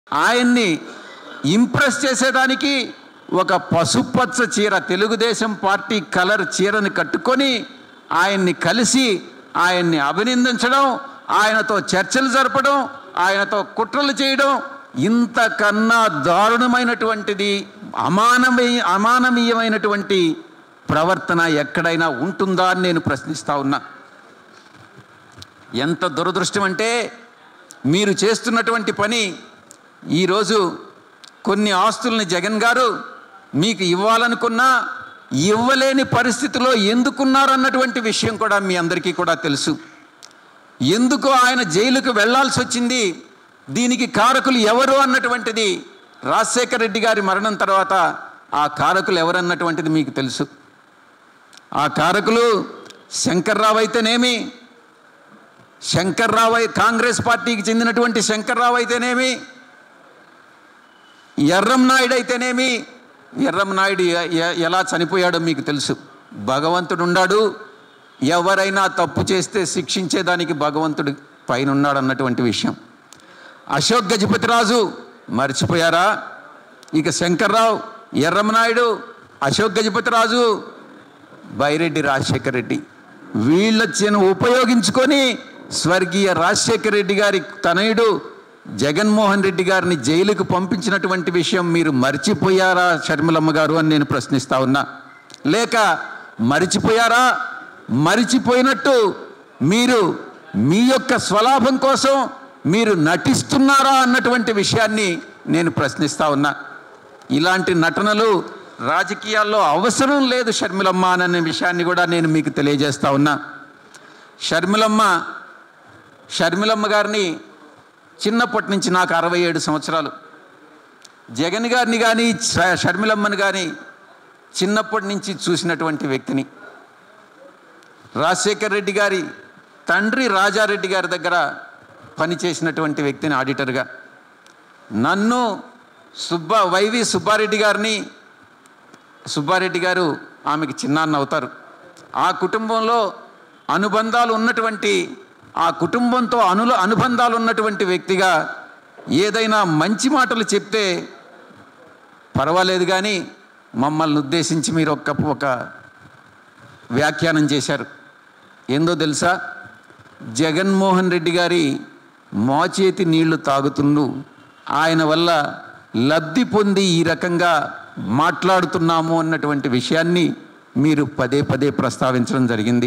ఆయన్ని ఇంప్రెస్ చేసేదానికి ఒక పసుపచ్చ చీర తెలుగుదేశం పార్టీ కలర్ చీరని కట్టుకొని ఆయన్ని కలిసి ఆయన్ని అభినందించడం ఆయనతో చర్చలు జరపడం ఆయనతో కుట్రలు చేయడం ఇంతకన్నా దారుణమైనటువంటిది అమానవీయ అమానవీయమైనటువంటి ప్రవర్తన ఎక్కడైనా ఉంటుందా అని నేను ప్రశ్నిస్తా ఉన్నా ఎంత దురదృష్టం అంటే మీరు చేస్తున్నటువంటి పని ఈరోజు కొన్ని ఆస్తుల్ని జగన్ గారు మీకు ఇవ్వాలనుకున్నా ఇవ్వలేని పరిస్థితిలో ఎందుకున్నారన్నటువంటి విషయం కూడా మీ అందరికీ కూడా తెలుసు ఎందుకు ఆయన జైలుకు వెళ్లాల్సి వచ్చింది దీనికి కారకులు ఎవరు అన్నటువంటిది రాజశేఖర రెడ్డి గారి మరణం తర్వాత ఆ కారకులు ఎవరన్నటువంటిది మీకు తెలుసు ఆ కారకులు శంకర్రావు అయితేనేమి శంకర్రావు అయి- కాంగ్రెస్ పార్టీకి చెందినటువంటి శంకర్రావు అయితేనేమి ఎర్రం నాయుడు అయితేనేమి ఎర్రం నాయుడు ఎ- ఎ- ఎలా చనిపోయాడో మీకు తెలుసు భగవంతుడు ఉన్నాడు ఎవరైనా తప్పు చేస్తే శిక్షించేదానికి భగవంతుడు పైన ఉన్నాడు అన్నటువంటి విషయం అశోక్ గజపతిరాజు మర్చిపోయారా ఇక శంకర్రావు ఎర్రమనాయుడు అశోక్ గజపతిరాజు బైరెడ్డి రాజశేఖర రెడ్డి వీళ్ళొచ్చిన ఉపయోగించుకొని స్వర్గీయ రాజశేఖర రెడ్డి గారి తనయుడు జగన్మోహన్ రెడ్డి గారిని జైలుకు పంపించినటువంటి విషయం మీరు మర్చిపోయారా షర్మిలమ్మ గారు అని నేను ప్రశ్నిస్తా ఉన్నా లేక మరిచిపోయారా మరిచిపోయినట్టు మీరు మీ యొక్క స్వలాభం కోసం మీరు నటిస్తున్నారా అన్నటువంటి విషయాన్ని నేను ప్రశ్నిస్తా ఉన్నా ఇలాంటి నటనలు రాజకీయాల్లో అవసరం లేదు షర్మిలమ్మ అనే విషయాన్ని కూడా నేను మీకు తెలియజేస్తా ఉన్నా షర్మిలమ్మ షర్మిలమ్మ గారిని చిన్నప్పటి నుంచి నాకు అరవై ఏడు సంవత్సరాలు జగన్ గారిని కానీ ష- షర్మిలమ్మని కానీ చిన్నప్పటి నుంచి చూసినటువంటి వ్యక్తిని రాజశేఖర్ రెడ్డి గారి తండ్రి రాజారెడ్డి గారి దగ్గర పనిచేసినటువంటి వ్యక్తిని ఆడిటర్గా నన్ను సుబ్బ వైవి సుబ్బారెడ్డి గారిని సుబ్బారెడ్డి గారు ఆమెకి చిన్నాన్న అవుతారు ఆ కుటుంబంలో అనుబంధాలు ఉన్నటువంటి ఆ కుటుంబంతో అనుల అనుబంధాలు ఉన్నటువంటి వ్యక్తిగా ఏదైనా మంచి మాటలు చెప్తే పర్వాలేదు కానీ మమ్మల్ని ఉద్దేశించి మీరు ఒక ఒక వ్యాఖ్యానం చేశారు ఏందో తెలుసా జగన్మోహన్ రెడ్డి గారి మోచేతి నీళ్లు తాగుతుండు ఆయన వల్ల లబ్ధి పొంది ఈ రకంగా మాట్లాడుతున్నాము అన్నటువంటి విషయాన్ని మీరు పదే పదే ప్రస్తావించడం జరిగింది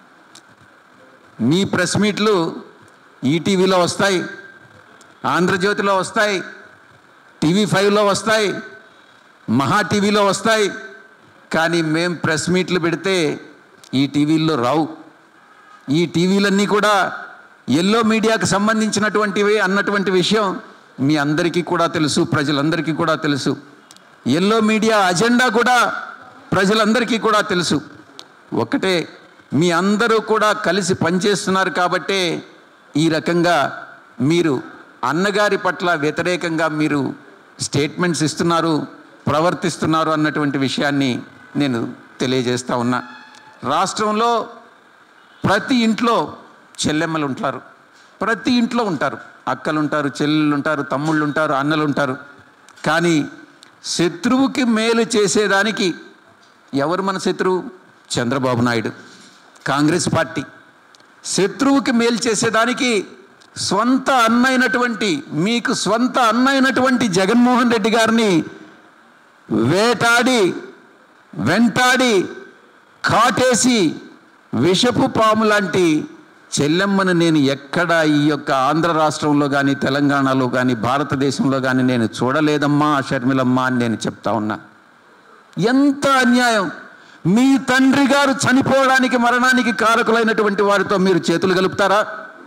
మీ ప్రెస్ మీట్లు ఈటీవీలో వస్తాయి ఆంధ్రజ్యోతిలో వస్తాయి టీవీ ఫైవ్లో వస్తాయి మహా టీవీలో వస్తాయి కానీ మేం ప్రెస్ మీట్లు పెడితే ఈ టీవీల్లో రావు ఈ టీవీలన్నీ కూడా ఎల్లో మీడియాకు సంబంధించినటువంటివి అన్నటువంటి విషయం మీ అందరికీ కూడా తెలుసు ప్రజలందరికీ కూడా తెలుసు ఎల్లో మీడియా అజెండా కూడా ప్రజలందరికీ కూడా తెలుసు ఒకటే మీ అందరూ కూడా కలిసి పనిచేస్తున్నారు కాబట్టే ఈ రకంగా మీరు అన్నగారి పట్ల వ్యతిరేకంగా మీరు స్టేట్మెంట్స్ ఇస్తున్నారు ప్రవర్తిస్తున్నారు అన్నటువంటి విషయాన్ని నేను తెలియజేస్తా ఉన్నా రాష్ట్రంలో ప్రతి ఇంట్లో చెల్లెమ్మలు ఉంటారు ప్రతి ఇంట్లో ఉంటారు అక్కలు ఉంటారు చెల్లెళ్ళు ఉంటారు తమ్ముళ్ళు ఉంటారు అన్నలు ఉంటారు కానీ శత్రువుకి మేలు చేసేదానికి ఎవరు మన శత్రువు చంద్రబాబు నాయుడు కాంగ్రెస్ పార్టీ శత్రువుకి మేలు చేసేదానికి స్వంత అన్నైనటువంటి మీకు స్వంత అన్నైనటువంటి జగన్మోహన్ రెడ్డి గారిని వేటాడి వెంటాడి కాటేసి విషపు పాము లాంటి చెల్లెమ్మను నేను ఎక్కడ ఈ యొక్క ఆంధ్ర రాష్ట్రంలో కానీ తెలంగాణలో కానీ భారతదేశంలో కానీ నేను చూడలేదమ్మా షర్మిలమ్మ అని నేను చెప్తా ఉన్నా ఎంత అన్యాయం మీ తండ్రి గారు చనిపోవడానికి మరణానికి కారకులైనటువంటి వారితో మీరు చేతులు కలుపుతారా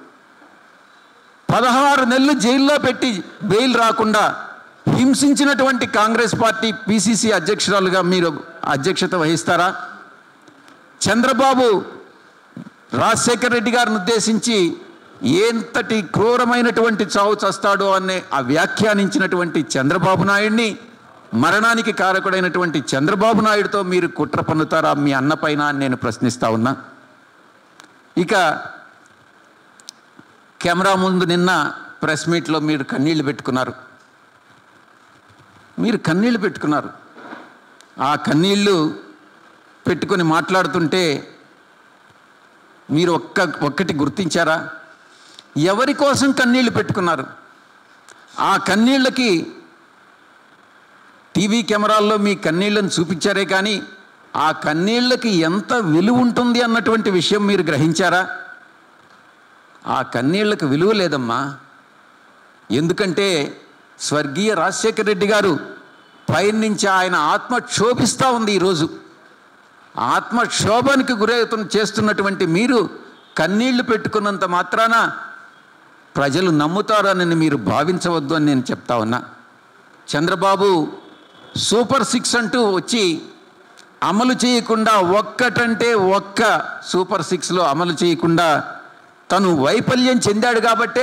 పదహారు నెలలు జైల్లో పెట్టి బెయిల్ రాకుండా హింసించినటువంటి కాంగ్రెస్ పార్టీ పిసిసి అధ్యక్షురాలుగా మీరు అధ్యక్షత వహిస్తారా చంద్రబాబు రాజశేఖర్ రెడ్డి గారిని ఉద్దేశించి ఎంతటి క్రూరమైనటువంటి చావు చస్తాడో అనే ఆ వ్యాఖ్యానించినటువంటి చంద్రబాబు నాయుడిని మరణానికి కారకుడైనటువంటి చంద్రబాబు నాయుడుతో మీరు కుట్ర పన్నుతారా మీ అన్న పైన అని నేను ప్రశ్నిస్తా ఉన్నా ఇక కెమెరా ముందు నిన్న ప్రెస్ మీట్లో మీరు కన్నీళ్లు పెట్టుకున్నారు మీరు కన్నీళ్లు పెట్టుకున్నారు ఆ కన్నీళ్ళు పెట్టుకొని మాట్లాడుతుంటే మీరు ఒక్క ఒక్కటి గుర్తించారా ఎవరి కోసం కన్నీళ్లు పెట్టుకున్నారు ఆ కన్నీళ్ళకి టీవీ కెమెరాల్లో మీ కన్నీళ్ళను చూపించారే కానీ ఆ కన్నీళ్ళకి ఎంత విలువ ఉంటుంది అన్నటువంటి విషయం మీరు గ్రహించారా ఆ కన్నీళ్ళకి విలువ లేదమ్మా ఎందుకంటే స్వర్గీయ రాజశేఖర రెడ్డి గారు పైనుంచి ఆయన ఆత్మ క్షోభిస్తూ ఉంది ఈరోజు ఆత్మక్షోభానికి గురవుతు చేస్తున్నటువంటి మీరు కన్నీళ్లు పెట్టుకున్నంత మాత్రాన ప్రజలు నమ్ముతారని మీరు భావించవద్దు అని నేను చెప్తా ఉన్నా చంద్రబాబు సూపర్ సిక్స్ అంటూ వచ్చి అమలు చేయకుండా ఒక్కటంటే ఒక్క సూపర్ సిక్స్లో అమలు చేయకుండా తను వైఫల్యం చెందాడు కాబట్టే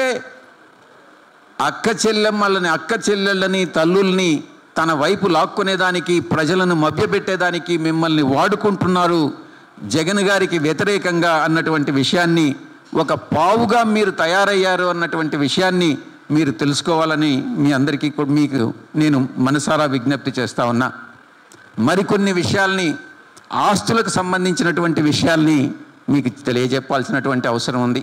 అక్క చెల్లెమ్మలని అక్క చెల్లెళ్ళని తల్లుల్ని తన వైపు లాక్కునేదానికి ప్రజలను మభ్యపెట్టేదానికి మిమ్మల్ని వాడుకుంటున్నారు జగన్ గారికి వ్యతిరేకంగా అన్నటువంటి విషయాన్ని ఒక పావుగా మీరు తయారయ్యారు అన్నటువంటి విషయాన్ని మీరు తెలుసుకోవాలని మీ అందరికీ కూడా మీకు నేను మనసారా విజ్ఞప్తి చేస్తా ఉన్నా మరికొన్ని విషయాల్ని ఆస్తులకు సంబంధించినటువంటి విషయాల్ని మీకు తెలియజెప్పాల్సినటువంటి అవసరం ఉంది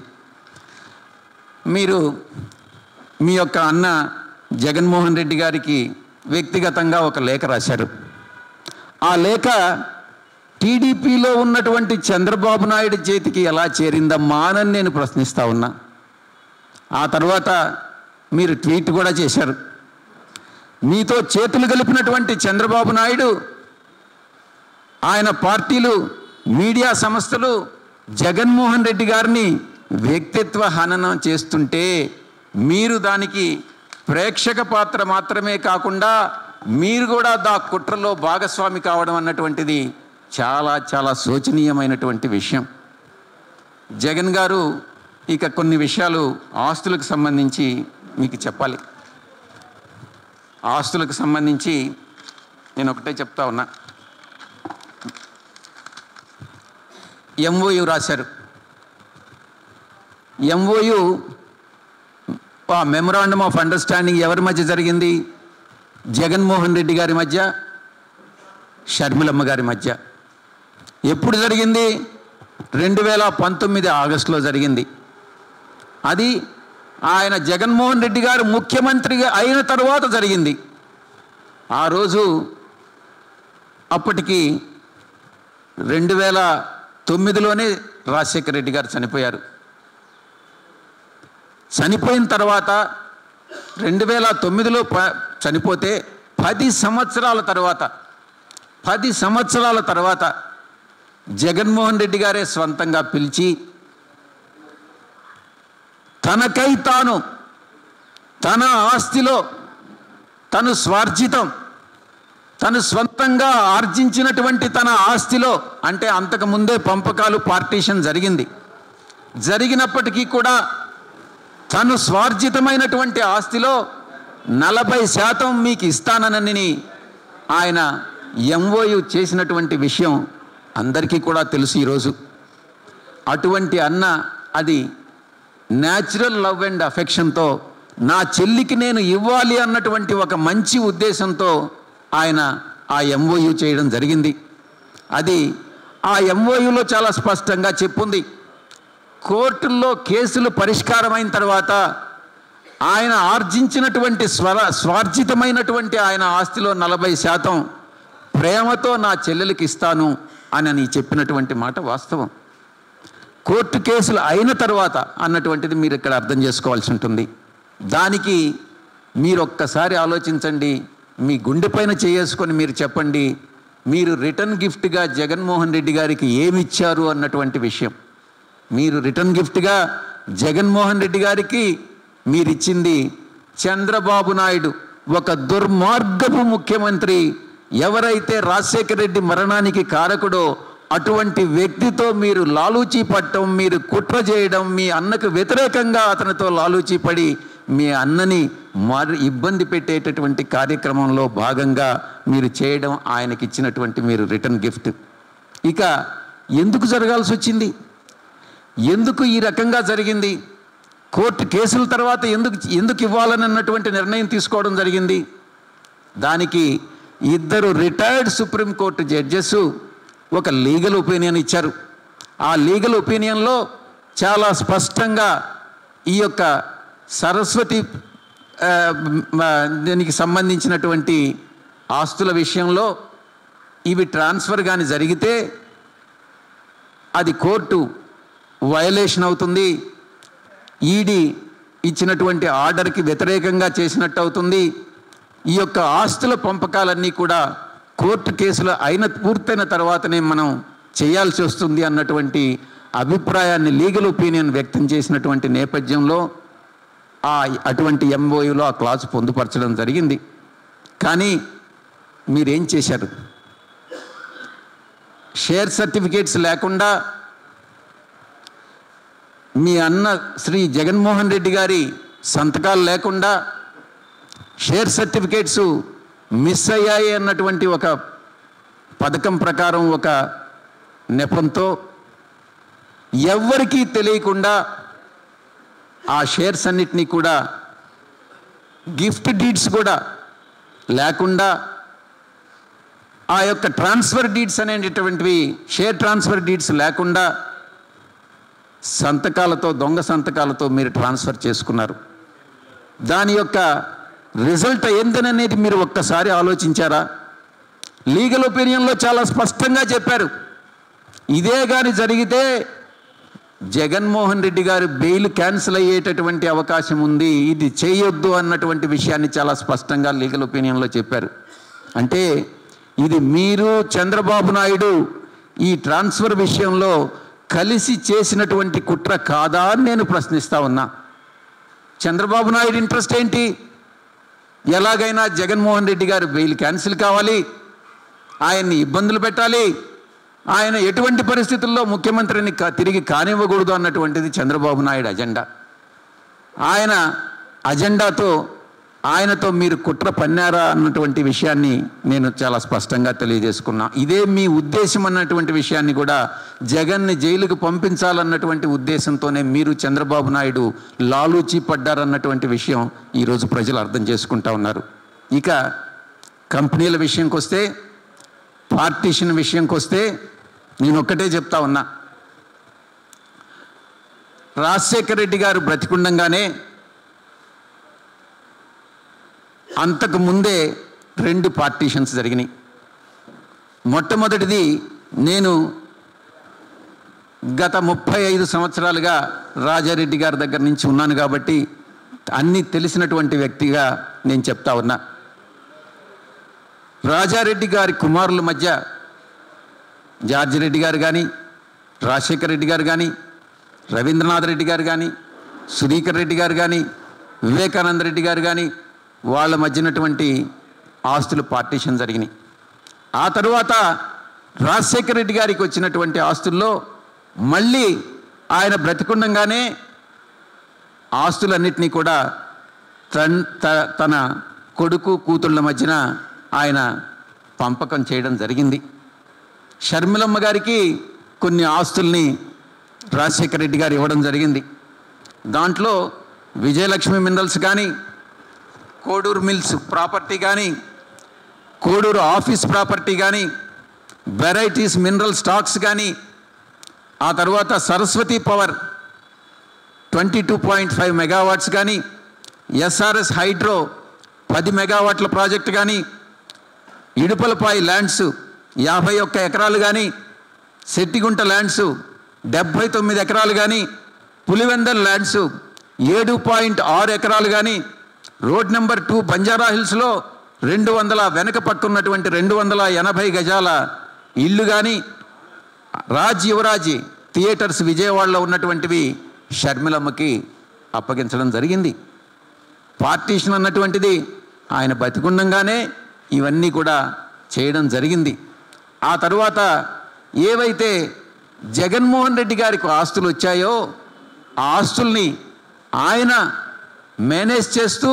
మీరు మీ యొక్క అన్న జగన్మోహన్ రెడ్డి గారికి వ్యక్తిగతంగా ఒక లేఖ రాశారు ఆ లేఖ టీడీపీలో ఉన్నటువంటి చంద్రబాబు నాయుడు చేతికి ఎలా చేరిందమ్మా అని నేను ప్రశ్నిస్తా ఉన్నా ఆ తర్వాత మీరు ట్వీట్ కూడా చేశారు మీతో చేతులు కలిపినటువంటి చంద్రబాబు నాయుడు ఆయన పార్టీలు మీడియా సంస్థలు జగన్మోహన్ రెడ్డి గారిని వ్యక్తిత్వ హననం చేస్తుంటే మీరు దానికి ప్రేక్షక పాత్ర మాత్రమే కాకుండా మీరు కూడా దా కుట్రలో భాగస్వామి కావడం అన్నటువంటిది చాలా చాలా శోచనీయమైనటువంటి విషయం జగన్ గారు ఇక కొన్ని విషయాలు ఆస్తులకు సంబంధించి మీకు చెప్పాలి ఆస్తులకు సంబంధించి నేను ఒకటే చెప్తా ఉన్నా ఎంఓయు రాశారు ఎంఓయు మెమరాండమ్ ఆఫ్ అండర్స్టాండింగ్ ఎవరి మధ్య జరిగింది జగన్మోహన్ రెడ్డి గారి మధ్య షర్మిలమ్మ గారి మధ్య ఎప్పుడు జరిగింది రెండు వేల పంతొమ్మిది ఆగస్టులో జరిగింది అది ఆయన జగన్మోహన్ రెడ్డి గారు ముఖ్యమంత్రిగా అయిన తర్వాత జరిగింది ఆ రోజు అప్పటికి రెండు వేల తొమ్మిదిలోనే రాజశేఖర రెడ్డి గారు చనిపోయారు చనిపోయిన తర్వాత రెండు వేల తొమ్మిదిలో ప చనిపోతే పది సంవత్సరాల తర్వాత పది సంవత్సరాల తర్వాత జగన్మోహన్ రెడ్డి గారే స్వంతంగా పిలిచి తనకై తాను తన ఆస్తిలో తను స్వార్జితం తను స్వంతంగా ఆర్జించినటువంటి తన ఆస్తిలో అంటే అంతకు ముందే పంపకాలు పార్టీషన్ జరిగింది జరిగినప్పటికీ కూడా తను స్వార్జితమైనటువంటి ఆస్తిలో నలభై శాతం మీకు ఇస్తానని ఆయన ఎంఓయు చేసినటువంటి విషయం అందరికీ కూడా తెలుసు ఈరోజు అటువంటి అన్న అది న్యాచురల్ లవ్ అండ్ అఫెక్షన్తో నా చెల్లికి నేను ఇవ్వాలి అన్నటువంటి ఒక మంచి ఉద్దేశంతో ఆయన ఆ ఎంఓయు చేయడం జరిగింది అది ఆ ఎంఓయులో చాలా స్పష్టంగా చెప్పుంది కోర్టుల్లో కేసులు పరిష్కారమైన తర్వాత ఆయన ఆర్జించినటువంటి స్వర స్వార్జితమైనటువంటి ఆయన ఆస్తిలో నలభై శాతం ప్రేమతో నా చెల్లెలకి ఇస్తాను అని అని చెప్పినటువంటి మాట వాస్తవం కోర్టు కేసులు అయిన తర్వాత అన్నటువంటిది మీరు ఇక్కడ అర్థం చేసుకోవాల్సి ఉంటుంది దానికి మీరు ఒక్కసారి ఆలోచించండి మీ గుండెపైన చేసుకొని మీరు చెప్పండి మీరు రిటర్న్ గిఫ్ట్గా జగన్మోహన్ రెడ్డి గారికి ఏమి ఇచ్చారు అన్నటువంటి విషయం మీరు రిటర్న్ గిఫ్ట్గా జగన్మోహన్ రెడ్డి గారికి మీరిచ్చింది చంద్రబాబు నాయుడు ఒక దుర్మార్గపు ముఖ్యమంత్రి ఎవరైతే రాజశేఖర రెడ్డి మరణానికి కారకుడో అటువంటి వ్యక్తితో మీరు లాలూచీ పట్టడం మీరు కుట్ర చేయడం మీ అన్నకు వ్యతిరేకంగా అతనితో లాలూచీ పడి మీ అన్నని మరి ఇబ్బంది పెట్టేటటువంటి కార్యక్రమంలో భాగంగా మీరు చేయడం ఆయనకి ఇచ్చినటువంటి మీరు రిటర్న్ గిఫ్ట్ ఇక ఎందుకు జరగాల్సి వచ్చింది ఎందుకు ఈ రకంగా జరిగింది కోర్టు కేసుల తర్వాత ఎందుకు ఎందుకు ఇవ్వాలని అన్నటువంటి నిర్ణయం తీసుకోవడం జరిగింది దానికి ఇద్దరు రిటైర్డ్ సుప్రీంకోర్టు జడ్జెస్ ఒక లీగల్ ఒపీనియన్ ఇచ్చారు ఆ లీగల్ ఒపీనియన్లో చాలా స్పష్టంగా ఈ యొక్క సరస్వతి ఆ, మ, దీనికి సంబంధించినటువంటి ఆస్తుల విషయంలో ఇవి ట్రాన్స్ఫర్ కానీ జరిగితే అది కోర్టు వయలేషన్ అవుతుంది ఈడీ ఇచ్చినటువంటి ఆర్డర్కి వ్యతిరేకంగా చేసినట్టు అవుతుంది ఈ యొక్క ఆస్తుల పంపకాలన్నీ కూడా కోర్టు కేసులు అయిన పూర్తయిన తర్వాతనే మనం చేయాల్సి వస్తుంది అన్నటువంటి అభిప్రాయాన్ని లీగల్ ఒపీనియన్ వ్యక్తం చేసినటువంటి నేపథ్యంలో ఆ అటువంటి ఎంఓయూలో ఆ క్లాజ్ పొందుపరచడం జరిగింది కానీ మీరేం చేశారు షేర్ సర్టిఫికేట్స్ లేకుండా మీ అన్న శ్రీ జగన్మోహన్ రెడ్డి గారి సంతకాలు లేకుండా షేర్ సర్టిఫికేట్స్ మిస్ అయ్యాయి అన్నటువంటి ఒక పథకం ప్రకారం ఒక నెపంతో ఎవ్వరికీ తెలియకుండా ఆ షేర్స్ అన్నిటినీ కూడా గిఫ్ట్ డీడ్స్ కూడా లేకుండా ఆ యొక్క ట్రాన్స్ఫర్ డీడ్స్ అనేటటువంటివి షేర్ ట్రాన్స్ఫర్ డీడ్స్ లేకుండా సంతకాలతో దొంగ సంతకాలతో మీరు ట్రాన్స్ఫర్ చేసుకున్నారు దాని యొక్క రిజల్ట్ ఏందనేది మీరు ఒక్కసారి ఆలోచించారా లీగల్ ఒపీనియన్లో చాలా స్పష్టంగా చెప్పారు ఇదే కానీ జరిగితే జగన్మోహన్ రెడ్డి గారు బెయిల్ క్యాన్సిల్ అయ్యేటటువంటి అవకాశం ఉంది ఇది చేయొద్దు అన్నటువంటి విషయాన్ని చాలా స్పష్టంగా లీగల్ ఒపీనియన్లో చెప్పారు అంటే ఇది మీరు చంద్రబాబు నాయుడు ఈ ట్రాన్స్ఫర్ విషయంలో కలిసి చేసినటువంటి కుట్ర కాదా అని నేను ప్రశ్నిస్తా ఉన్నా చంద్రబాబు నాయుడు ఇంట్రెస్ట్ ఏంటి ఎలాగైనా జగన్మోహన్ రెడ్డి గారు బెయిల్ క్యాన్సిల్ కావాలి ఆయన్ని ఇబ్బందులు పెట్టాలి ఆయన ఎటువంటి పరిస్థితుల్లో ముఖ్యమంత్రిని కా- తిరిగి కానివ్వకూడదు అన్నటువంటిది చంద్రబాబు నాయుడు అజెండా ఆయన అజెండాతో ఆయనతో మీరు కుట్ర పన్నారా అన్నటువంటి విషయాన్ని నేను చాలా స్పష్టంగా తెలియజేసుకున్నా ఇదే మీ ఉద్దేశం అన్నటువంటి విషయాన్ని కూడా జగన్ని జైలుకు పంపించాలన్నటువంటి ఉద్దేశంతోనే మీరు చంద్రబాబు నాయుడు లాలూచి పడ్డారన్నటువంటి విషయం ఈరోజు ప్రజలు అర్థం చేసుకుంటా ఉన్నారు ఇక కంపెనీల విషయంకి వస్తే పార్టీషన్ విషయంకి వస్తే నేను ఒక్కటే చెప్తా ఉన్నా రాజశేఖర రెడ్డి గారు బ్రతికుండంగానే అంతకు ముందే రెండు పార్టీషన్స్ జరిగినాయి మొట్టమొదటిది నేను గత ముప్పై ఐదు సంవత్సరాలుగా రాజారెడ్డి గారి దగ్గర నుంచి ఉన్నాను కాబట్టి అన్నీ తెలిసినటువంటి వ్యక్తిగా నేను చెప్తా ఉన్నా రాజారెడ్డి గారి కుమారుల మధ్య జార్జి రెడ్డి గారు కానీ రాజశేఖర రెడ్డి గారు కానీ రవీంద్రనాథ్ రెడ్డి గారు కానీ సుధీకర్ రెడ్డి గారు కానీ వివేకానంద రెడ్డి గారు కానీ వాళ్ళ మధ్యనటువంటి ఆస్తులు పార్టీషన్ జరిగినాయి ఆ తరువాత రాజశేఖర రెడ్డి గారికి వచ్చినటువంటి ఆస్తుల్లో మళ్ళీ ఆయన బ్రతికుండంగానే ఆస్తులన్నింటినీ కూడా తన్ త- తన కొడుకు కూతుళ్ళ మధ్యన ఆయన పంపకం చేయడం జరిగింది షర్మిలమ్మ గారికి కొన్ని ఆస్తుల్ని రాజశేఖర రెడ్డి గారు ఇవ్వడం జరిగింది దాంట్లో విజయలక్ష్మి మినరల్స్ కానీ కోడూరు మిల్స్ ప్రాపర్టీ కానీ కోడూరు ఆఫీస్ ప్రాపర్టీ కానీ వెరైటీస్ మినరల్ స్టాక్స్ కానీ ఆ తర్వాత Saraswati power twenty two point five megawatts కానీ ఎస్ఆర్ఎస్ హైడ్రో పది మెగావాట్ల ప్రాజెక్ట్ కానీ ఇడుపలపాయి ల్యాండ్స్ యాభై ఒక్క ఎకరాలు కానీ సెట్టిగుంట ల్యాండ్స్ డెబ్భై తొమ్మిది ఎకరాలు కానీ పులివెందల్ ల్యాండ్స్ ఏడు పాయింట్ ఆరు ఎకరాలు కానీ రోడ్ నెంబర్ టూ బంజారా హిల్స్లో రెండు వందల వెనక పట్టున్నటువంటి రెండు వందల ఎనభై గజాల ఇల్లు కానీ రాజ్ యువరాజ్ థియేటర్స్ విజయవాడలో ఉన్నటువంటివి షర్మిలమ్మకి అప్పగించడం జరిగింది పార్టీషన్ అన్నటువంటిది ఆయన బతికుండంగానే ఇవన్నీ కూడా చేయడం జరిగింది ఆ తరువాత ఏవైతే జగన్మోహన్ రెడ్డి గారికి ఆస్తులు వచ్చాయో ఆ ఆస్తుల్ని ఆయన మేనేజ్ చేస్తూ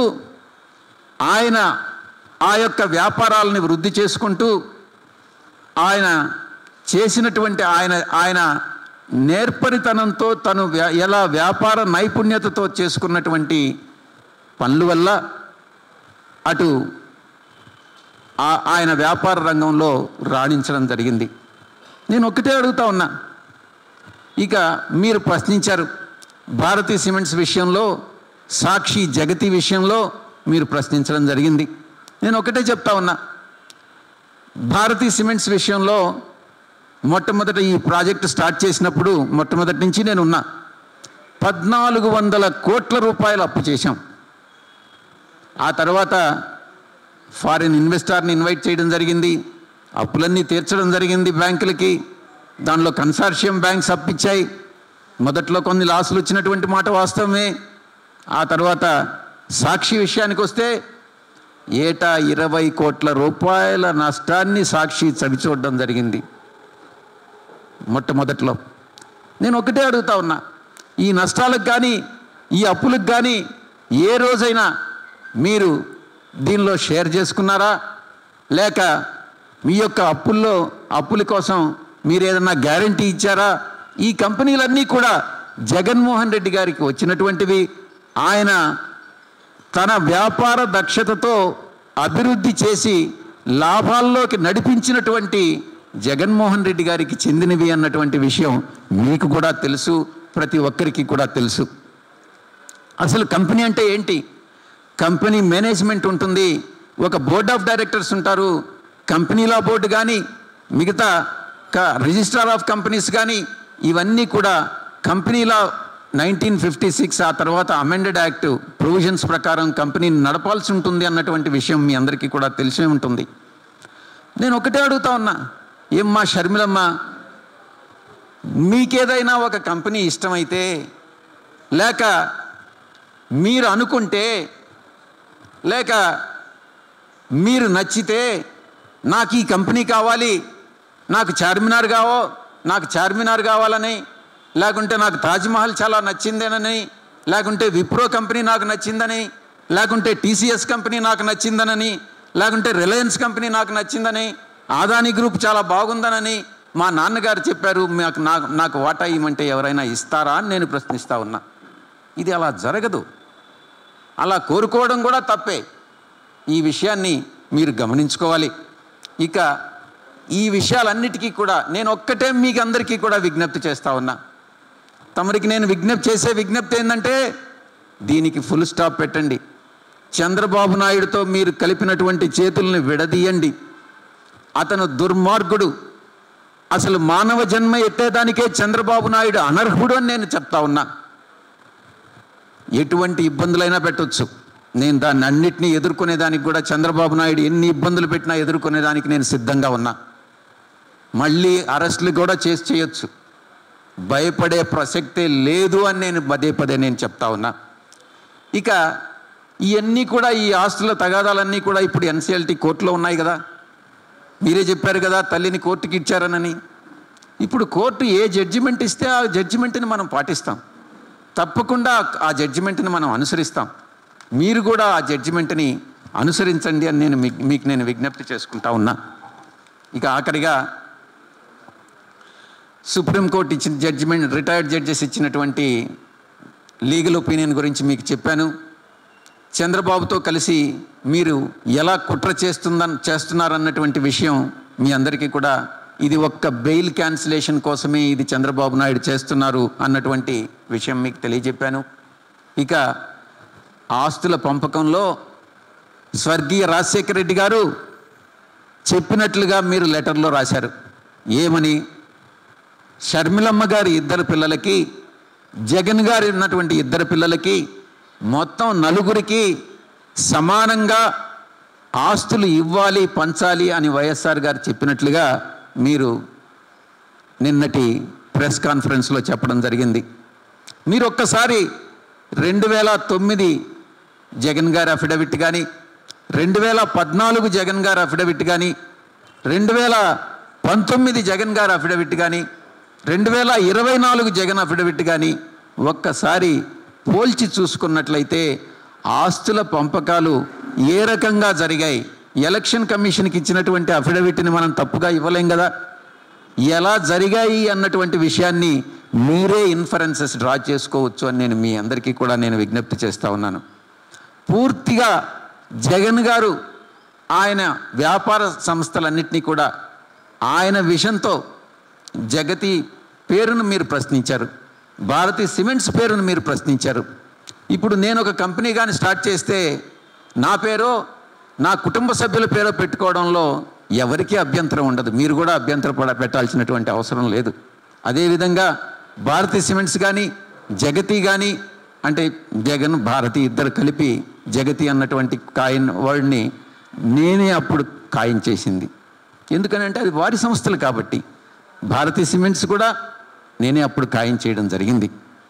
ఆయన ఆ యొక్క వ్యాపారాలని వృద్ధి చేసుకుంటూ ఆయన చేసినటువంటి ఆయన ఆయన నేర్పరితనంతో తను వ్యా- ఎలా వ్యాపార నైపుణ్యతతో చేసుకున్నటువంటి పనుల వల్ల అటు ఆ- ఆయన వ్యాపార రంగంలో రాణించడం జరిగింది నేను ఒక్కటే అడుగుతా ఉన్నా ఇక మీరు ప్రశ్నించారు భారతీ సిమెంట్స్ విషయంలో సాక్షి జగతి విషయంలో మీరు ప్రశ్నించడం జరిగింది నేను ఒకటే చెప్తా ఉన్నా భారతీ సిమెంట్స్ విషయంలో మొట్టమొదట ఈ ప్రాజెక్టు స్టార్ట్ చేసినప్పుడు మొట్టమొదటి నుంచి నేను ఉన్నా పద్నాలుగు వందల కోట్ల రూపాయలు అప్పు చేశాం ఆ తర్వాత ఫారిన్ ఇన్వెస్టార్ని ఇన్వైట్ చేయడం జరిగింది అప్పులన్నీ తీర్చడం జరిగింది బ్యాంకులకి దానిలో కన్సార్షియం బ్యాంక్స్ అప్పిచ్చాయి మొదట్లో కొన్ని లాసులు వచ్చినటువంటి మాట వాస్తవమే ఆ తర్వాత సాక్షి విషయానికి వస్తే ఏటా ఇరవై కోట్ల రూపాయల నష్టాన్ని సాక్షి చవిచూడడం జరిగింది మొట్టమొదట్లో నేను ఒకటే అడుగుతా ఉన్నా ఈ నష్టాలకు కానీ ఈ అప్పులకు కానీ ఏ రోజైనా మీరు దీనిలో షేర్ చేసుకున్నారా లేక మీ యొక్క అప్పుల్లో అప్పుల కోసం మీరు ఏదన్నా గ్యారంటీ ఇచ్చారా ఈ కంపెనీలన్నీ కూడా జగన్మోహన్ రెడ్డి గారికి వచ్చినటువంటివి ఆయన తన వ్యాపార దక్షతతో అభివృద్ధి చేసి లాభాల్లోకి నడిపించినటువంటి జగన్మోహన్ రెడ్డి గారికి చెందినవి అన్నటువంటి విషయం మీకు కూడా తెలుసు ప్రతి ఒక్కరికి కూడా తెలుసు అసలు కంపెనీ అంటే ఏంటి కంపెనీ మేనేజ్మెంట్ ఉంటుంది ఒక బోర్డ్ ఆఫ్ డైరెక్టర్స్ ఉంటారు కంపెనీల బోర్డు కానీ మిగతా రిజిస్ట్రార్ ఆఫ్ కంపెనీస్ కానీ ఇవన్నీ కూడా కంపెనీల నైన్టీన్ ఫిఫ్టీ సిక్స్ ఆ తర్వాత అమెండెడ్ యాక్ట్ ప్రొవిజన్స్ ప్రకారం కంపెనీని నడపాల్సి ఉంటుంది అన్నటువంటి విషయం మీ అందరికీ కూడా తెలిసే ఉంటుంది నేను ఒకటే అడుగుతా ఉన్నా ఏం మా షర్మిలమ్మ మీకేదైనా ఒక కంపెనీ ఇష్టమైతే లేక మీరు అనుకుంటే లేక మీరు నచ్చితే నాకు ఈ కంపెనీ కావాలి నాకు చార్మినార్ కావో నాకు చార్మినార్ కావాలని లేకుంటే నాకు తాజ్మహల్ చాలా నచ్చిందేనని లేకుంటే విప్రో కంపెనీ నాకు నచ్చిందని లేకుంటే టీసీఎస్ కంపెనీ నాకు నచ్చిందనని లేకుంటే రిలయన్స్ కంపెనీ నాకు నచ్చిందని ఆదాని గ్రూప్ చాలా బాగుందనని మా నాన్నగారు చెప్పారు నాకు నాకు నాకు వాటా ఇవ్వమంటే ఎవరైనా ఇస్తారా అని నేను ప్రశ్నిస్తా ఉన్నా ఇది అలా జరగదు అలా కోరుకోవడం కూడా తప్పే ఈ విషయాన్ని మీరు గమనించుకోవాలి ఇక ఈ విషయాలన్నిటికీ కూడా నేను ఒక్కటే మీకు అందరికీ కూడా విజ్ఞప్తి చేస్తా ఉన్నా తమరికి నేను విజ్ఞప్తి చేసే విజ్ఞప్తి ఏంటంటే దీనికి ఫుల్ స్టాప్ పెట్టండి చంద్రబాబు నాయుడుతో మీరు కలిపినటువంటి చేతుల్ని విడదీయండి అతను దుర్మార్గుడు అసలు మానవ జన్మ ఎత్తేదానికే చంద్రబాబు నాయుడు అనర్హుడు అని నేను చెప్తా ఉన్నా ఎటువంటి ఇబ్బందులైనా పెట్టొచ్చు నేను దాన్ని అన్నిటినీ ఎదుర్కొనేదానికి కూడా చంద్రబాబు నాయుడు ఎన్ని ఇబ్బందులు పెట్టినా ఎదుర్కొనేదానికి నేను సిద్ధంగా ఉన్నా మళ్ళీ అరెస్టులు కూడా చేసి చేయొచ్చు భయపడే ప్రసక్తే లేదు అని నేను పదే పదే నేను చెప్తా ఉన్నా ఇక ఇవన్నీ కూడా ఈ ఆస్తుల తగాదాలన్నీ కూడా ఇప్పుడు ఎన్సీఎల్టీ కోర్టులో ఉన్నాయి కదా మీరే చెప్పారు కదా తల్లిని కోర్టుకి ఇచ్చారనని ఇప్పుడు కోర్టు ఏ జడ్జిమెంట్ ఇస్తే ఆ జడ్జిమెంట్ని మనం పాటిస్తాం తప్పకుండా ఆ జడ్జిమెంట్ని మనం అనుసరిస్తాం మీరు కూడా ఆ జడ్జిమెంట్ని అనుసరించండి అని నేను మీకు మీకు నేను విజ్ఞప్తి చేసుకుంటా ఉన్నా ఇక ఆఖరిగా సుప్రీంకోర్టు ఇచ్చిన జడ్జిమెంట్ రిటైర్డ్ జడ్జెస్ ఇచ్చినటువంటి లీగల్ ఒపీనియన్ గురించి మీకు చెప్పాను చంద్రబాబుతో కలిసి మీరు ఎలా కుట్ర చేస్తుందని చేస్తున్నారన్నటువంటి విషయం మీ అందరికీ కూడా ఇది ఒక్క బెయిల్ క్యాన్సిలేషన్ కోసమే ఇది చంద్రబాబు నాయుడు చేస్తున్నారు అన్నటువంటి విషయం మీకు తెలియజెప్పాను ఇక ఆస్తుల పంపకంలో స్వర్గీయ రాజశేఖర రెడ్డి గారు చెప్పినట్లుగా మీరు లెటర్లో రాశారు ఏమని షర్మిలమ్మ గారి ఇద్దరు పిల్లలకి జగన్ గారి ఉన్నటువంటి ఇద్దరు పిల్లలకి మొత్తం నలుగురికి సమానంగా ఆస్తులు ఇవ్వాలి పంచాలి అని వైఎస్ఆర్ గారు చెప్పినట్లుగా మీరు నిన్నటి ప్రెస్ కాన్ఫరెన్స్లో చెప్పడం జరిగింది మీరు ఒక్కసారి రెండు వేల తొమ్మిది జగన్ గారి అఫిడవిట్ కానీ రెండు వేల పద్నాలుగు జగన్ గారి అఫిడవిట్ కానీ రెండు వేల పంతొమ్మిది జగన్ గారి అఫిడవిట్ కానీ రెండు వేల ఇరవై నాలుగు జగన్ అఫిడవిట్ కానీ ఒక్కసారి పోల్చి చూసుకున్నట్లయితే ఆస్తుల పంపకాలు ఏ రకంగా జరిగాయి ఎలక్షన్ కమిషన్కి ఇచ్చినటువంటి అఫిడవిట్ని మనం తప్పుగా ఇవ్వలేం కదా ఎలా జరిగాయి అన్నటువంటి విషయాన్ని మీరే ఇన్ఫరెన్సెస్ డ్రా చేసుకోవచ్చు అని నేను మీ అందరికీ కూడా నేను విజ్ఞప్తి చేస్తూ ఉన్నాను పూర్తిగా జగన్ గారు ఆయన వ్యాపార సంస్థలన్నింటినీ కూడా ఆయన విషన్తో జగతి పేరును మీరు ప్రశ్నించారు భారతీ సిమెంట్స్ పేరును మీరు ప్రశ్నించారు ఇప్పుడు నేను ఒక కంపెనీ కానీ స్టార్ట్ చేస్తే నా పేరో నా కుటుంబ సభ్యుల పేరో పెట్టుకోవడంలో ఎవరికీ అభ్యంతరం ఉండదు మీరు కూడా అభ్యంతర పడ పెట్టాల్సినటువంటి అవసరం లేదు అదేవిధంగా భారతీ సిమెంట్స్ కానీ జగతి కానీ అంటే జగన్ భారతి ఇద్దరు కలిపి జగతి అన్నటువంటి కాయిన్ వర్డ్ని నేనే అప్పుడు ఖాయం చేసింది ఎందుకనంటే అది వారి సంస్థలు కాబట్టి భారతీ సిమెంట్స్ కూడా నేనే అప్పుడు ఖాయం చేయడం జరిగింది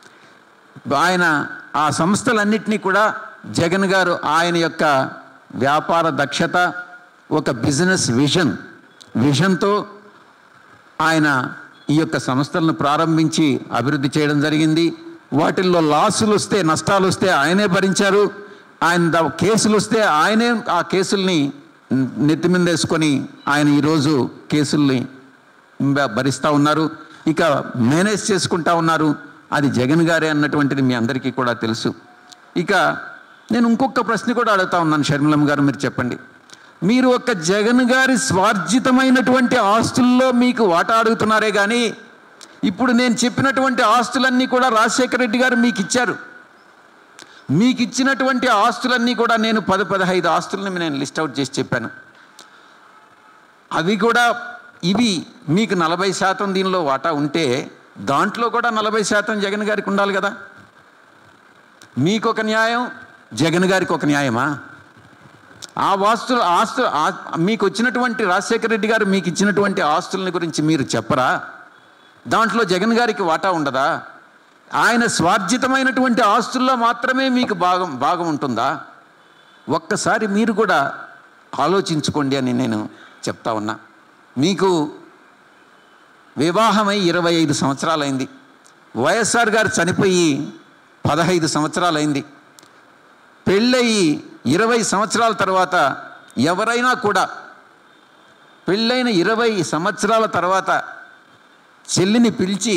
ఆయన ఆ సంస్థలన్నింటినీ కూడా జగన్ గారు ఆయన యొక్క వ్యాపార దక్షత ఒక బిజినెస్ విజన్ విజన్తో ఆయన ఈ యొక్క సంస్థలను ప్రారంభించి అభివృద్ధి చేయడం జరిగింది వాటిల్లో లాసులు వస్తే నష్టాలు వస్తే ఆయనే భరించారు ఆయన ద- కేసులు వస్తే ఆయనే ఆ కేసుల్ని నెత్తి మీద వేసుకొని ఆయన ఈరోజు కేసుల్ని భ- భరిస్తూ ఉన్నారు ఇక మేనేజ్ చేసుకుంటా ఉన్నారు అది జగన్ గారే అన్నటువంటిది మీ అందరికీ కూడా తెలుసు ఇక నేను ఇంకొక ప్రశ్న కూడా అడుగుతా ఉన్నాను షర్మిలమ్మ గారు మీరు చెప్పండి మీరు ఒక జగన్ గారి స్వార్జితమైనటువంటి ఆస్తుల్లో మీకు వాటా అడుగుతున్నారే కానీ ఇప్పుడు నేను చెప్పినటువంటి ఆస్తులన్నీ కూడా రాజశేఖర రెడ్డి గారు మీకు ఇచ్చారు మీకు ఇచ్చినటువంటి ఆస్తులన్నీ కూడా నేను పది పదహైదు ఆస్తులను నేను లిస్ట్ అవుట్ చేసి చెప్పాను అవి కూడా ఇవి మీకు నలభై శాతం దీనిలో వాటా ఉంటే దాంట్లో కూడా నలభై శాతం జగన్ గారికి ఉండాలి కదా మీకు ఒక న్యాయం జగన్ గారికి ఒక న్యాయమా ఆ వాస్తులు ఆస్తు ఆ- మీకు వచ్చినటువంటి రాజశేఖర రెడ్డి గారు మీకు ఇచ్చినటువంటి ఆస్తులని గురించి మీరు చెప్పరా దాంట్లో జగన్ గారికి వాటా ఉండదా ఆయన స్వార్జితమైనటువంటి ఆస్తుల్లో మాత్రమే మీకు భాగం భాగం ఉంటుందా ఒక్కసారి మీరు కూడా ఆలోచించుకోండి అని నేను చెప్తా ఉన్నా మీకు వివాహమై ఇరవై ఐదు సంవత్సరాలైంది వైఎస్ఆర్ గారు చనిపోయి పదహైదు సంవత్సరాలైంది పెళ్ళయి ఇరవై సంవత్సరాల తర్వాత ఎవరైనా కూడా పెళ్ళైన ఇరవై సంవత్సరాల తర్వాత చెల్లిని పిలిచి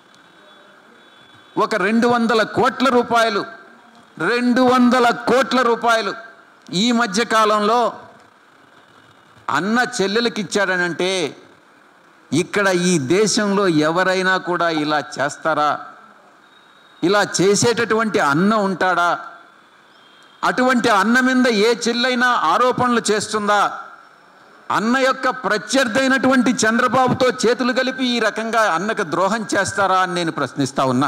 ఒక రెండు వందల కోట్ల రూపాయలు రెండు వందల కోట్ల రూపాయలు ఈ మధ్య కాలంలో అన్న చెల్లెలకి ఇచ్చాడనంటే ఇక్కడ ఈ దేశంలో ఎవరైనా కూడా ఇలా చేస్తారా ఇలా చేసేటటువంటి అన్న ఉంటాడా అటువంటి అన్న మీద ఏ చెల్లైనా ఆరోపణలు చేస్తుందా అన్న యొక్క ప్రత్యర్థి అయినటువంటి చంద్రబాబుతో చేతులు కలిపి ఈ రకంగా అన్నకు ద్రోహం చేస్తారా అని నేను ప్రశ్నిస్తా ఉన్నా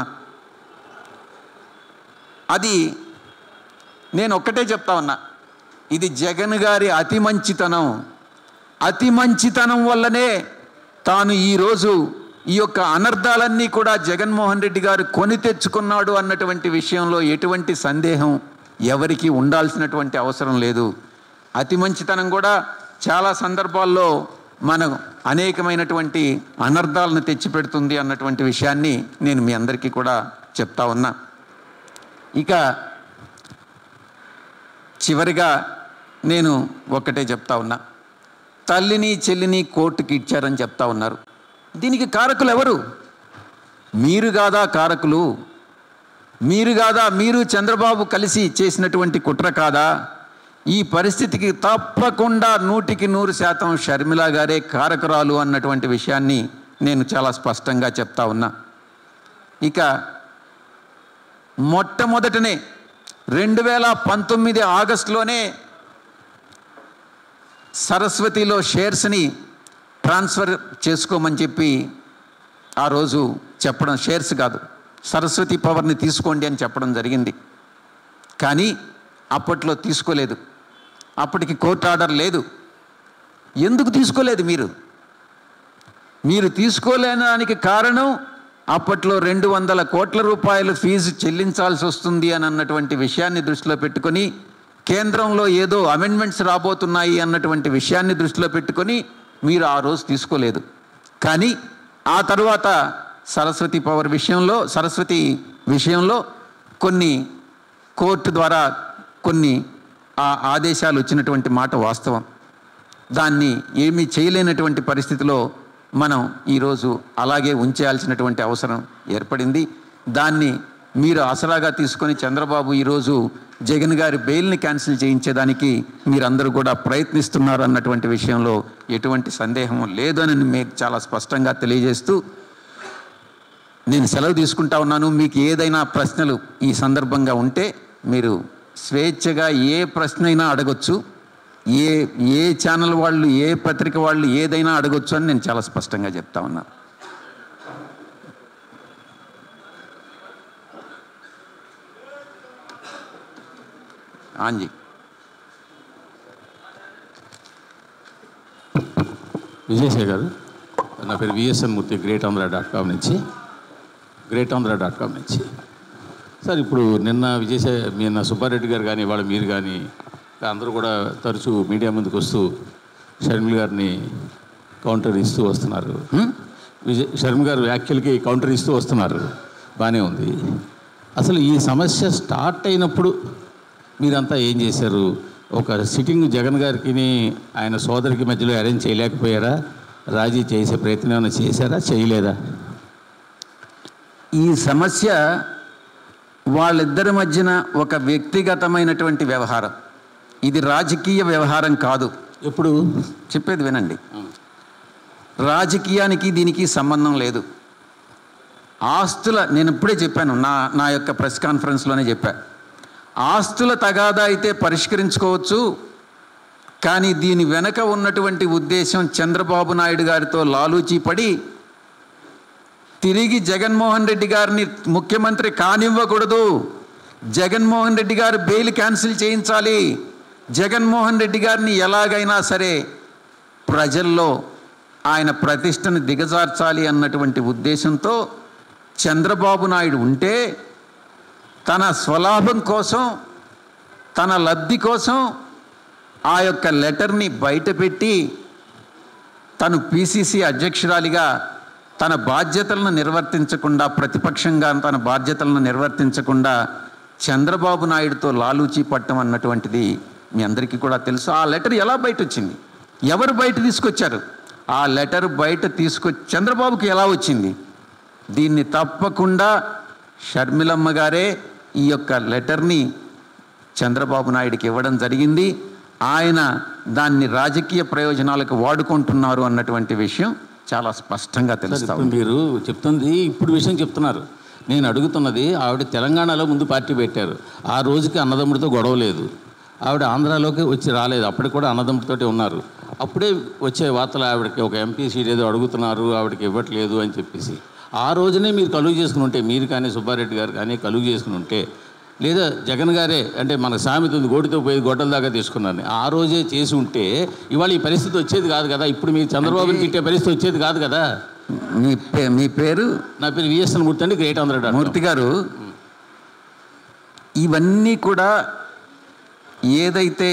అది నేను ఒక్కటే చెప్తా ఉన్నా ఇది జగన్ గారి అతి మంచితనం అతి మంచితనం వల్లనే తాను ఈరోజు ఈ యొక్క అనర్థాలన్నీ కూడా జగన్మోహన్ రెడ్డి గారు కొని తెచ్చుకున్నాడు అన్నటువంటి విషయంలో ఎటువంటి సందేహం ఎవరికి ఉండాల్సినటువంటి అవసరం లేదు అతి మంచితనం కూడా చాలా సందర్భాల్లో మనం అనేకమైనటువంటి అనర్థాలను తెచ్చిపెడుతుంది అన్నటువంటి విషయాన్ని నేను మీ అందరికీ కూడా చెప్తా ఉన్నా ఇక చివరిగా నేను ఒక్కటే చెప్తా ఉన్నా తల్లిని చెల్లిని కోర్టుకి ఇచ్చారని చెప్తా ఉన్నారు దీనికి కారకులు ఎవరు మీరు కాదా కారకులు మీరు కాదా మీరు చంద్రబాబు కలిసి చేసినటువంటి కుట్ర కాదా ఈ పరిస్థితికి తప్పకుండా నూటికి నూరు శాతం షర్మిల గారే కారకురాలు అన్నటువంటి విషయాన్ని నేను చాలా స్పష్టంగా చెప్తా ఉన్నా ఇక మొట్టమొదటనే రెండు వేల పంతొమ్మిది ఆగస్టులోనే సరస్వతిలో షేర్స్ని ట్రాన్స్ఫర్ చేసుకోమని చెప్పి ఆ రోజు చెప్పడం షేర్స్ కాదు సరస్వతి పవర్ని తీసుకోండి అని చెప్పడం జరిగింది కానీ అప్పట్లో తీసుకోలేదు అప్పటికి కోర్టు ఆర్డర్ లేదు ఎందుకు తీసుకోలేదు మీరు మీరు తీసుకోలేనానికి కారణం అప్పట్లో రెండు వందల కోట్ల రూపాయలు ఫీజు చెల్లించాల్సి వస్తుంది అని అన్నటువంటి విషయాన్ని దృష్టిలో పెట్టుకొని కేంద్రంలో ఏదో అమెండ్మెంట్స్ రాబోతున్నాయి అన్నటువంటి విషయాన్ని దృష్టిలో పెట్టుకొని మీరు ఆ రోజు తీసుకోలేదు కానీ ఆ తర్వాత సరస్వతి పవర్ విషయంలో సరస్వతి విషయంలో కొన్ని కోర్టు ద్వారా కొన్ని ఆ ఆదేశాలు వచ్చినటువంటి మాట వాస్తవం దాన్ని ఏమీ చేయలేనటువంటి పరిస్థితిలో మనం ఈరోజు అలాగే ఉంచేయాల్సినటువంటి అవసరం ఏర్పడింది దాన్ని మీరు ఆసరాగా తీసుకొని చంద్రబాబు ఈరోజు జగన్ గారి బెయిల్ని క్యాన్సిల్ చేయించేదానికి మీరందరూ కూడా ప్రయత్నిస్తున్నారు అన్నటువంటి విషయంలో ఎటువంటి సందేహం లేదని మీరు చాలా స్పష్టంగా తెలియజేస్తూ నేను సెలవు తీసుకుంటా ఉన్నాను మీకు ఏదైనా ప్రశ్నలు ఈ సందర్భంగా ఉంటే మీరు స్వేచ్ఛగా ఏ ప్రశ్న అయినా అడగొచ్చు ఏ ఏ ఛానల్ వాళ్ళు ఏ పత్రిక వాళ్ళు ఏదైనా అడగొచ్చు అని నేను చాలా స్పష్టంగా చెప్తా ఉన్నా ఆంజీ విజయసాయి గారు నా పేరు VSN Murthy Great Andhra dot com నుంచి గ్రేట్ ఆంధ్ర డాట్ కామ్ నుంచి సార్ ఇప్పుడు నిన్న విజయసాయి నిన్న సుబ్బారెడ్డి గారు కానీ ఇవాళ మీరు కానీ అందరూ కూడా తరచూ మీడియా ముందుకు వస్తూ షర్మిల గారిని కౌంటర్ ఇస్తూ వస్తున్నారు హ్మ్? విజయ్ శర్మ గారు వ్యాఖ్యలకి కౌంటర్ ఇస్తూ వస్తున్నారు బాగానే ఉంది అసలు ఈ సమస్య స్టార్ట్ అయినప్పుడు మీరంతా ఏం చేశారు ఒక సిట్టింగ్ జగన్ గారికి ఆయన సోదరికి మధ్యలో అరేంజ్ చేయలేకపోయారా రాజీ చేసే ప్రయత్నం ఏమైనా చేశారా చేయలేదా ఈ సమస్య వాళ్ళిద్దరి మధ్యన ఒక వ్యక్తిగతమైనటువంటి వ్యవహారం ఇది రాజకీయ వ్యవహారం కాదు ఎప్పుడు చెప్పేది వినండి రాజకీయానికి దీనికి సంబంధం లేదు ఆస్తుల నేను ఇప్పుడే చెప్పాను నా నా యొక్క ప్రెస్ కాన్ఫరెన్స్లోనే చెప్పా ఆస్తుల తగాదా అయితే పరిష్కరించుకోవచ్చు కానీ దీని వెనక ఉన్నటువంటి ఉద్దేశం చంద్రబాబు నాయుడు గారితో లాలూచీ పడి తిరిగి జగన్మోహన్ రెడ్డి గారిని ముఖ్యమంత్రి కానివ్వకూడదు జగన్మోహన్ రెడ్డి గారు బెయిల్ క్యాన్సిల్ చేయించాలి జగన్మోహన్ రెడ్డి గారిని ఎలాగైనా సరే ప్రజల్లో ఆయన ప్రతిష్టను దిగజార్చాలి అన్నటువంటి ఉద్దేశంతో చంద్రబాబు నాయుడు ఉంటే తన స్వలాభం కోసం తన లబ్ధి కోసం ఆ యొక్క లెటర్ని బయటపెట్టి తను పిసిసి అధ్యక్షురాలిగా తన బాధ్యతలను నిర్వర్తించకుండా ప్రతిపక్షంగా తన బాధ్యతలను నిర్వర్తించకుండా చంద్రబాబు నాయుడుతో లాలూచీ పట్టం అన్నటువంటిది మీ అందరికీ కూడా తెలుసు ఆ లెటర్ ఎలా బయట వచ్చింది ఎవరు బయట తీసుకొచ్చారు ఆ లెటర్ బయట తీసుకొ చంద్రబాబుకి ఎలా వచ్చింది దీన్ని తప్పకుండా షర్మిలమ్మ గారే ఈ యొక్క లెటర్ని చంద్రబాబు నాయుడికి ఇవ్వడం జరిగింది ఆయన దాన్ని రాజకీయ ప్రయోజనాలకు వాడుకుంటున్నారు అన్నటువంటి విషయం చాలా స్పష్టంగా సార్, తెలుస్తా ఇప్పుడు ఉంది మీరు చెప్తుంది ఇప్పుడు విషయం చెప్తున్నారు నేను అడుగుతున్నది ఆవిడ తెలంగాణలో ముందు పార్టీ పెట్టారు ఆ రోజుకి అన్నదమ్ముడితో గొడవ లేదు ఆవిడ ఆంధ్రాలోకి వచ్చి రాలేదు అప్పటికి కూడా అన్నదమ్ముడితోటి ఉన్నారు అప్పుడే వచ్చే వార్తలు ఆవిడకి ఒక ఎంపీ సీట్ ఏదో అడుగుతున్నారు ఆవిడకి ఇవ్వట్లేదు అని చెప్పేసి ఆ రోజునే మీరు కలుగు చేసుకుని ఉంటే మీరు కానీ సుబ్బారెడ్డి గారు కానీ కలుగు చేసుకుని ఉంటే లేదా జగన్ గారే అంటే మన సామెత ఉంది గోటితో పోయి గొడ్డల దాకా తీసుకున్నాను ఆ రోజే చేసి ఉంటే ఇవాళ ఈ పరిస్థితి వచ్చేది కాదు కదా ఇప్పుడు మీరు చంద్రబాబుని తిట్టే పరిస్థితి వచ్చేది కాదు కదా మీ పే- మీ పేరు నా పేరు విఎస్ఎన్ మూర్తి అండి Great Andhra dot com. Murthy గారు ఇవన్నీ కూడా ఏదైతే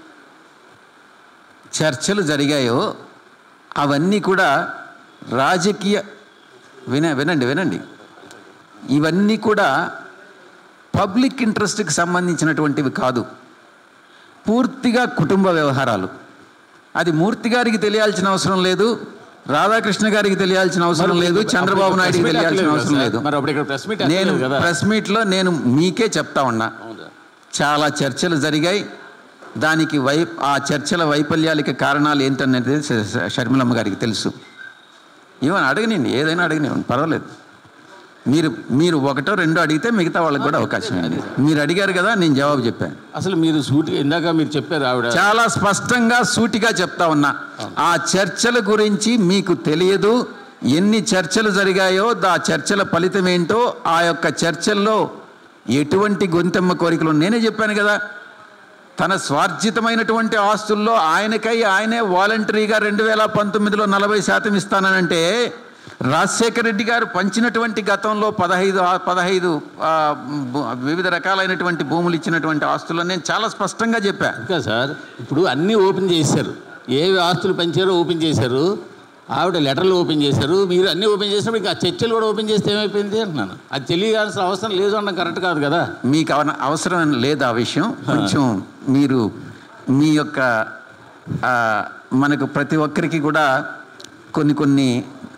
చర్చలు జరిగాయో అవన్నీ కూడా రాజకీయ విన వినండి వినండి ఇవన్నీ కూడా పబ్లిక్ ఇంట్రెస్ట్కి సంబంధించినటువంటివి కాదు పూర్తిగా కుటుంబ వ్యవహారాలు అది మూర్తి గారికి తెలియాల్సిన అవసరం లేదు రాధాకృష్ణ గారికి తెలియాల్సిన అవసరం మరి లేదు అప్పుడు చంద్రబాబు press నాయుడికి meet తెలియాల్సిన ఎక్కలేదు అవసరం కదా లేదు సార్? మరి అప్పుడు ఇక్కడ ప్రెస్ మీట్ నేను ఎక్కలేదు కదా ప్రెస్ మీట్లో నేను మీకే చెప్తా ఉన్నా అవునా? చాలా చర్చలు జరిగాయి దానికి వై ఆ చర్చల వైఫల్యాలకి కారణాలు ఏంటనేది శ- శ- షర్మిలమ్మ గారికి తెలుసు ఏమని అడగనండి ఏదైనా అడగనివ్వండి పర్వాలేదు మీరు మీరు ఒకటో రెండో అడిగితే మిగతా వాళ్ళకి కూడా అవకాశం ఉంది మీరు అడిగారు కదా నేను జవాబు చెప్పాను అసలు మీరు సూటిగా ఇందాక మీరు చెప్పారు ఆవిడ చాలా స్పష్టంగా సూటిగా చెప్తా ఉన్నా ఆ చర్చల గురించి మీకు తెలియదు ఎన్ని చర్చలు జరిగాయో ఆ చర్చల ఫలితం ఏంటో ఆ యొక్క చర్చల్లో ఎటువంటి గొంతెమ్మ కోరికలు నేనే చెప్పాను కదా తన స్వార్జితమైనటువంటి ఆస్తుల్లో ఆయనకై ఆయనే వాలంటరీగా రెండు వేల పంతొమ్మిదిలో నలభై శాతం ఇస్తానంటే రాజశేఖర రెడ్డి గారు పంచినటువంటి గతంలో పదహైదు ఆ- పదహైదు ఆ, భూ- వివిధ రకాలైనటువంటి భూములు ఇచ్చినటువంటి ఆస్తుల్లో నేను చాలా స్పష్టంగా చెప్పా ఇంకా సార్ ఇప్పుడు అన్నీ ఓపెన్ చేశారు ఏ ఆస్తులు పెంచారో ఓపెన్ చేశారు ఆవిడ లెటర్లు ఓపెన్ చేశారు మీరు అన్నీ ఓపెన్ చేసినప్పుడు ఇంకా ఆ చర్చలు కూడా ఓపెన్ చేస్తే ఏమైపోయింది అంటున్నాను అది తెలియాల్సిన అవసరం లేదు అన్న కరెక్ట్ కాదు కదా మీకు అవన- అవసరం లేదు ఆ విషయం కొంచెం మీరు మీ యొక్క ఆ, మనకు ప్రతి ఒక్కరికి కూడా కొన్ని కొన్ని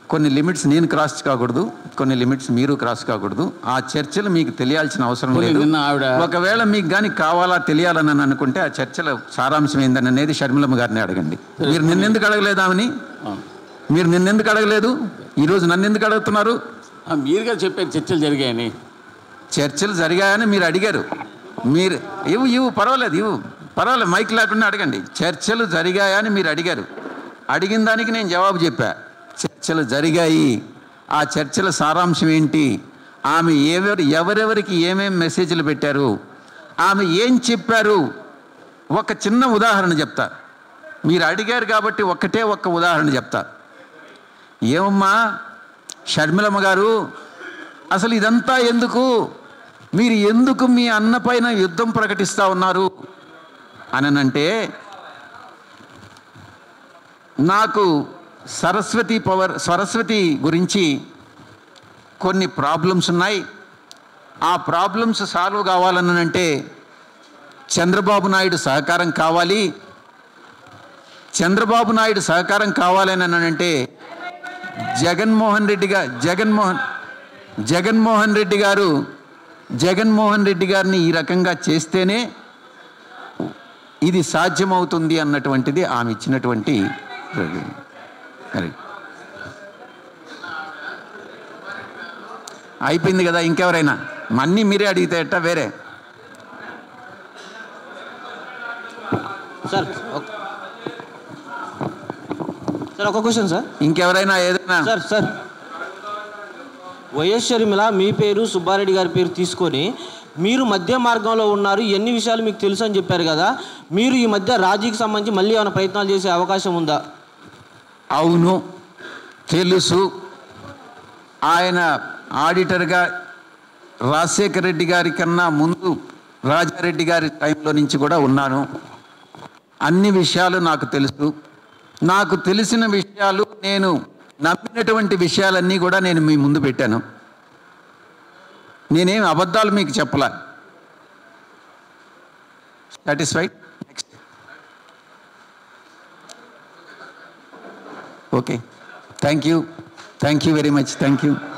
కొన్ని లిమిట్స్ నేను క్రాస్ కాకూడదు కొన్ని లిమిట్స్ మీరు క్రాస్ కాకూడదు ఆ చర్చలు మీకు తెలియాల్సిన అవసరం పోనీ లేదు నిన్న ఆవిడ- ఒకవేళ మీకు కానీ కావాలా తెలియాలని అని అనుకుంటే ఆ చర్చల సారాంశం ఏందని అనేది షర్మిలమ్మ గారిని అడగండి మీరు నిన్నెందుకు అడగలేదు ఆమెని అవును. మీరు నిన్నెందుకు అడగలేదు ఈరోజు నన్ను ఎందుకు అడుగుతున్నారు ఆ, మీరుగా చెప్పారు చర్చలు జరిగాయని చర్చలు జరిగాయని మీరు అడిగారు మీరు ఇవ్వు ఇవ్వు పర్వాలేదు ఇవ్వు పర్వాలేదు మైక్ లేకుండా అడగండి చర్చలు జరిగాయని మీరు అడిగారు అడిగిన దానికి నేను జవాబు చెప్పా చర్చలు జరిగాయి ఆ చర్చల సారాంశం ఏంటి ఆమె ఎవరు ఎవరెవరికి ఏమేం మెసేజ్లు పెట్టారు ఆమె ఏం చెప్పారు ఒక చిన్న ఉదాహరణ చెప్తా మీరు అడిగారు కాబట్టి ఒక్కటే ఒక్క ఉదాహరణ చెప్తా ఏమమ్మా షర్మిలమ్మ గారు అసలు ఇదంతా ఎందుకు మీరు ఎందుకు మీ అన్న పైన యుద్ధం ప్రకటిస్తూ ఉన్నారు అననంటే నాకు సరస్వతి పవర్ సరస్వతి గురించి కొన్ని ప్రాబ్లమ్స్ ఉన్నాయి ఆ ప్రాబ్లమ్స్ సాల్వ్ కావాలనంటే చంద్రబాబు నాయుడు సహకారం కావాలి చంద్రబాబు నాయుడు సహకారం కావాలని అంటే జగన్మోహన్ రెడ్డి గా జగన్మోహన్ జగన్మోహన్ రెడ్డి గారు జగన్మోహన్ రెడ్డి గారిని ఈ రకంగా చేస్తేనే ఇది సాధ్యమవుతుంది అన్నటువంటిది ఆమె ఇచ్చినటువంటి అది. అయిపోయింది కదా ఇంకెవరైనా అన్నీ మీరే అడిగితే ఎట్టా వేరే సార్ ఒక- సార్ ఒక క్వశ్చన్ సార్ ఇంకెవరైనా ఏదైనా సార్ సార్ వైఎస్ షర్మిల మీ పేరు సుబ్బారెడ్డి గారి పేరు తీసుకొని మీరు మధ్య మార్గంలో ఉన్నారు ఎన్ని విషయాలు మీకు తెలుసు అని చెప్పారు కదా మీరు ఈ మధ్య రాజీకి సంబంధించి మళ్ళీ ఏమైనా ప్రయత్నాలు చేసే అవకాశం ఉందా అవును తెలుసు ఆయన ఆడిటర్గా రాజశేఖర రెడ్డి గారి కన్నా ముందు రాజారెడ్డి గారి టైంలో నుంచి కూడా ఉన్నాను అన్ని విషయాలు నాకు తెలుసు నాకు తెలిసిన విషయాలు నేను నమ్మినటువంటి విషయాలన్నీ కూడా నేను మీ ముందు పెట్టాను నేనేం అబద్ధాలు మీకు చెప్పలే satisfied next okay thank you thank you very much thank you